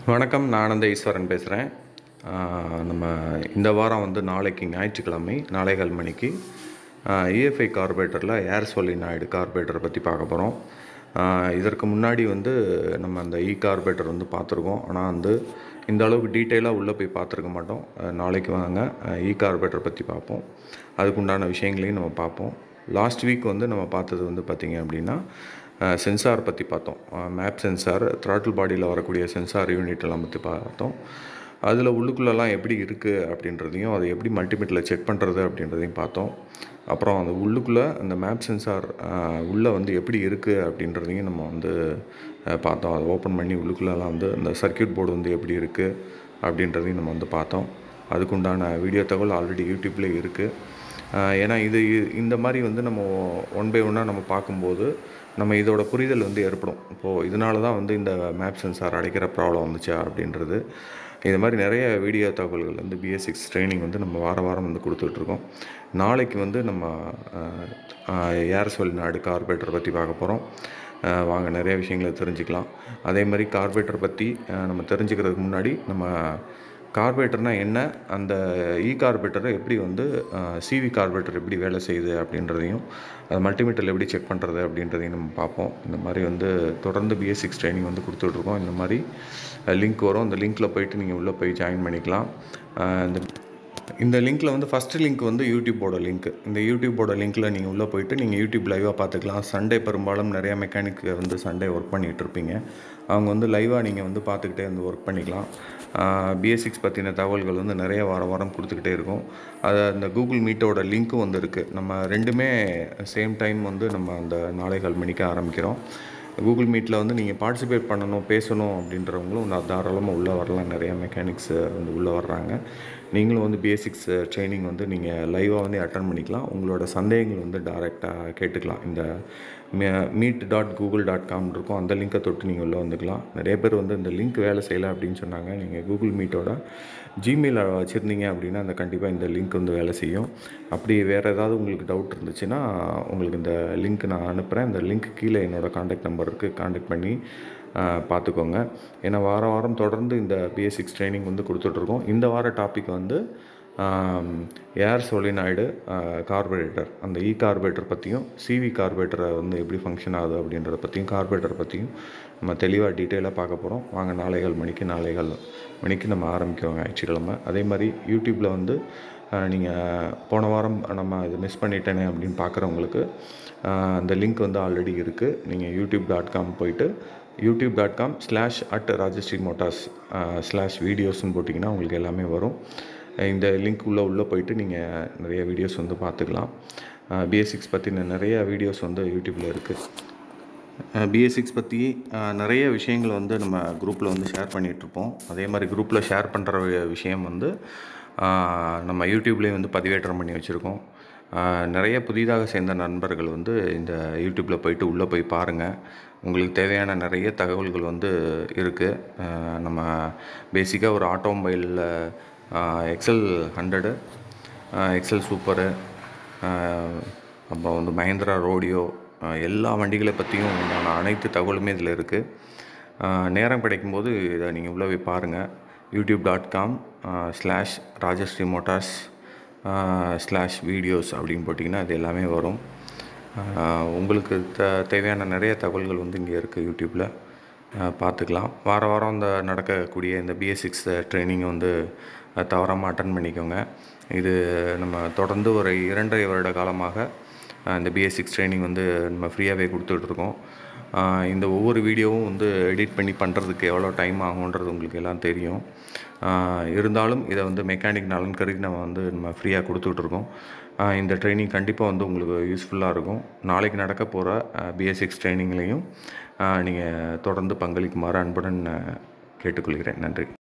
வணக்கம் நான் ஆனந்த ஈஸ்வரன் பேசுகிறேன் நம்ம இந்த வாரம் வந்து நாளைக்கு ஞாயிற்றுக்கிழமை நாளைகால் மணிக்கு இஎஃப்ஐ கார்பரேட்டரில் ஏர் சொலினாய்டு கார்பரேட்டரை பற்றி பார்க்க போகிறோம் இதற்கு முன்னாடி வந்து நம்ம அந்த இ கார்பரேட்டர் வந்து பார்த்துருக்கோம் ஆனால் வந்து இந்த அளவுக்கு டீட்டெயிலாக உள்ளே போய் பார்த்துருக்க மாட்டோம் அஹ் நாளைக்கு வாங்க இ கார்பரேட்டர் பற்றி பார்ப்போம் அதுக்குண்டான விஷயங்களையும் நம்ம பார்ப்போம் லாஸ்ட் வீக் வந்து நம்ம பார்த்தது வந்து பார்த்திங்க அப்படின்னா சென்சார் பற்றி பார்த்தோம் மேப் சென்சார் த்ராட்டில் பாடியில் வரக்கூடிய சென்சார் யூனிட் எல்லாம் பற்றி பார்த்தோம் அதில் உள்ளுக்குள்ளெல்லாம் எப்படி இருக்குது அப்படின்றதையும் அதை எப்படி மல்டிமீட்டரில் செக் பண்ணுறது அப்படின்றதையும் பார்த்தோம் அப்புறம் அந்த உள்ளுக்குள்ளே அந்த மேப் சென்சார் உள்ளே வந்து எப்படி இருக்குது அப்படின்றதையும் நம்ம வந்து அஹ், பார்த்தோம் அதை ஓப்பன் பண்ணி உள்ளுக்குள்ளெல்லாம் வந்து அந்த சர்க்யூட் போர்டு வந்து எப்படி இருக்குது அப்படின்றதையும் நம்ம வந்து பார்த்தோம் அதுக்குண்டான வீடியோ தகவல் ஆல்ரெடி யூடியூப்லேயே இருக்குது ஆஹ் ஏன்னா இது இ- இந்த மாதிரி வந்து நம்ம ஒன் பை ஒன்னாக நம்ம பார்க்கும்போது நம்ம இதோட புரிதல் வந்து ஏற்படும் இப்போது இதனால தான் வந்து இந்த மேப் சென்சார் அடைக்கிற ப்ராப்ளம் வந்துச்சா அப்படின்றது இது மாதிரி நிறைய வீடியோ தகவல்கள் வந்து பிஎஸ் சிக்ஸ் ட்ரைனிங் வந்து நம்ம வார வாரம் வந்து கொடுத்துட்ருக்கோம் நாளைக்கு வந்து நம்ம ஏர் சொல் நாடு கார்பரேட்டர் பற்றி பார்க்க போகிறோம் வாங்க நிறைய விஷயங்களை தெரிஞ்சுக்கலாம் அதே மாதிரி கார்பரேட்டர் பற்றி ஆஹ் நம்ம தெரிஞ்சுக்கிறதுக்கு முன்னாடி நம்ம கார்பரேட்டர்னால் என்ன அந்த இ கார்பரேட்டரை எப்படி வந்து சிவி கார்பரேட்டர் எப்படி வேலை செய்யுது அப்படின்றதையும் அது மல்டிமீட்டரில் எப்படி செக் பண்ணுறது அப்படின்றதையும் நம்ம பார்ப்போம் இந்த மாதிரி வந்து தொடர்ந்து பிஎஸ் சிக்ஸ் ட்ரைனிங் வந்து கொடுத்துட்ருக்கோம் இந்த மாதிரி லிங்க் வரும் அந்த லிங்க்கில் போயிட்டு நீங்கள் உள்ளே போய் ஜாயின் பண்ணிக்கலாம் அஹ் இந்த இந்த லிங்க்கில் வந்து ஃபஸ்ட்டு லிங்க் வந்து யூடியூப்போட லிங்க் இந்த யூடியூப்போட லிங்க்கில் நீங்கள் உள்ளே போயிட்டு நீங்கள் யூடியூப் லைவாக பார்த்துக்கலாம் சண்டே பெரும்பாலும் நிறைய மெக்கானிக் வந்து சண்டே ஒர்க் பண்ணிகிட்டு இருப்பீங்க அவங்க வந்து லைவாக நீங்கள் வந்து பார்த்துக்கிட்டே வந்து ஒர்க் பண்ணிக்கலாம் பிஎஸ்சிக்ஸ் பற்றின தகவல்கள் வந்து நிறைய வாரம் வாரம் கொடுத்துக்கிட்டே இருக்கும் அது அந்த கூகுள் மீட்டோட லிங்க்கும் வந்து இருக்குது நம்ம ரெண்டுமே சேம் டைம் வந்து நம்ம அந்த நாளைகள் மணிக்கு ஆரம்பிக்கிறோம் கூகுள் மீட்டில் வந்து நீங்கள் பார்ட்டிசிபேட் பண்ணணும் பேசணும் அப்படின்றவங்களும் நான் தாராளமாக உள்ளே வரலாம் நிறைய மெக்கானிக்ஸ் வந்து உள்ளே வர்றாங்க நீங்களும் வந்து பேசிக்ஸ் ட்ரைனிங் வந்து நீங்கள் லைவாக வந்து அட்டன் பண்ணிக்கலாம் உங்களோட சந்தேகங்கள் வந்து டைரெக்டாக கேட்டுக்கலாம் இந்த meet dot Google dot com இருக்கும் அந்த லிங்கை தொட்டு நீங்கள் உள்ளே வந்துக்கலாம் நிறைய பேர் வந்து இந்த லிங்க் வேலை செய்யலை அப்படின்னு சொன்னாங்க நீங்கள் கூகுள் மீட்டோட ஜிமெயில் வச்சுருந்தீங்க அப்படின்னா அந்த கண்டிப்பாக இந்த லிங்க் வந்து வேலை செய்யும் அப்படி வேறு ஏதாவது உங்களுக்கு டவுட் இருந்துச்சுன்னா உங்களுக்கு இந்த லிங்க் நான் அனுப்புகிறேன் இந்த லிங்க் கீழே என்னோடய காண்டாக்ட் நம்பர் இருக்குது காண்டாக்ட் பண்ணி ஆஹ், பார்த்துக்கோங்க ஏன்னா வாரம் வாரம் தொடர்ந்து இந்த பிஎஸ்சிக்ஸ் ட்ரைனிங் வந்து கொடுத்துட்ருக்கோம் இந்த வார டாபிக் வந்து ஏர் சொலினாய்டு கார்பரேட்டர் அந்த இ கார்பரேட்டர் பற்றியும் சிவி கார்பரேட்டரை வந்து எப்படி ஃபங்க்ஷன் ஆகுது அப்படின்றத பற்றியும் கார்பரேட்டர் பற்றியும் நம்ம தெளிவாக டீட்டெயிலாக பார்க்க போகிறோம் வாங்க நாளைகள் மணிக்கு நாளைகள் மணிக்கு நம்ம ஆரம்பிக்குவோங்க ஞாயிற்றுக்கிழமை அதே மாதிரி யூடியூப்பில் வந்து நீங்கள் போன வாரம் நம்ம இது மிஸ் பண்ணிட்டேனே அப்படின்னு பார்க்குறவங்களுக்கு ஆஹ், அந்த லிங்க் வந்து ஆல்ரெடி இருக்குது நீங்கள் யூடியூப் டாட் காம் போயிட்டு YouTube dot com slash at Rajashree Motors slash வீடியோஸ்னு போட்டிங்கன்னா உங்களுக்கு எல்லாமே வரும் இந்த லிங்க் உள்ளே உள்ளே போயிட்டு நீங்கள் நிறைய வீடியோஸ் வந்து பார்த்துக்கலாம் பிஎஸ்சிக்ஸ் பற்றின நிறைய வீடியோஸ் வந்து யூடியூப்பில் இருக்குது பிஎஸ்சிக்ஸ் பற்றி நிறைய விஷயங்கள் வந்து நம்ம குரூப்பில் வந்து ஷேர் பண்ணிகிட்ருப்போம் அதே மாதிரி குரூப்பில் ஷேர் பண்ணுற விஷயம் வந்து அஹ், நம்ம யூடியூப்லேயே வந்து பதிவேற்றம் பண்ணி வச்சுருக்கோம் அஹ், நிறைய புதிதாக சேர்ந்த நண்பர்கள் வந்து இந்த யூடியூப்பில் போயிட்டு உள்ளே போய் பாருங்கள் உங்களுக்கு தேவையான நிறைய தகவல்கள் வந்து இருக்குது நம்ம பேசிக்காக ஒரு ஆட்டோமொபைலில் எக்ஸல் ஹண்ட்ரடு எக்ஸல் சூப்பரு அப்புறம் வந்து மஹேந்திரா ரோடியோ ஆஹ் எல்லா வண்டிகளை பற்றியும் உண்டான அனைத்து தகவலுமே இதில் இருக்குது நேரம் கிடைக்கும்போது இதை நீங்கள் உள்ளே போய் பாருங்கள் YouTube dot com slash Rajashree Motors slash videos அப்படின்னு போட்டிங்கன்னா அது எல்லாமே வரும் ஆஹ் உங்களுக்கு த தேவையான நிறைய தகவல்கள் வந்து இங்கே இருக்குது யூடியூப்பில் பார்த்துக்கலாம் வார வாரம் இந்த நடக்கக்கூடிய இந்த பிஎஸ்சிக்ஸ் ட்ரைனிங் வந்து தவறாமல் அட்டன் பண்ணிக்கோங்க இது நம்ம தொடர்ந்து ஒரு இரண்டரை வருட காலமாக அஹ், இந்த பிஎஸ்சிக்ஸ் ட்ரைனிங் வந்து நம்ம ஃப்ரீயாகவே கொடுத்துட்ருக்கோம் இந்த ஒவ்வொரு வீடியோவும் வந்து எடிட் பண்ணி பண்ணுறதுக்கு எவ்வளோ டைம் ஆகுன்றது உங்களுக்கு எல்லாம் தெரியும் ஆஹ், இருந்தாலும் இதை வந்து மெக்கானிக் நலன் கருதி நம்ம வந்து நம்ம ஃப்ரீயாக கொடுத்துட்ருக்கோம் இந்த ட்ரைனிங் கண்டிப்பாக வந்து உங்களுக்கு யூஸ்ஃபுல்லாக இருக்கும் நாளைக்கு நடக்க போகிற பிஎஸ்சிக்ஸ் ட்ரைனிங்லேயும் நீங்கள் தொடர்ந்து பங்களிக்குமாறு அன்புடன் அஹ், கேட்டுக்கொள்கிறேன் நன்றி